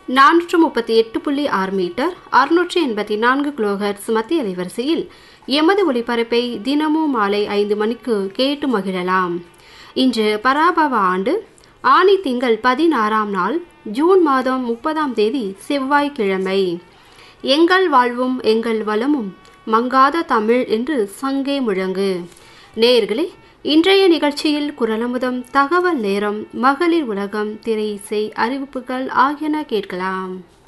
நானூற்று முப்பத்தி எட்டு புள்ளி ஆறு மீட்டர் அறுநூற்றி எண்பத்தி நான்கு கிலோஹெர்ட்ஸ் மத்திய அலைவரிசையில் எமது ஒளிபரப்பை தினமும் மாலை ஐந்து மணிக்கு கேட்டு மகிழலாம் இன்று பராபவ ஆண்டு ஆனி திங்கள் பதினாறாம் நாள் ஜூன் மாதம் முப்பதாம் தேதி செவ்வாய்க்கிழமை எங்கள் வாழ்வும் எங்கள் வளமும் மங்காத தமிழ் என்று சங்கே முழங்கு நேயர்களே இன்றைய நிகழ்ச்சியில் குரலமுதம் தகவல் நேரம் மகளிர் உலகம் திரை இசை அறிவிப்புகள் ஆகியன கேட்கலாம்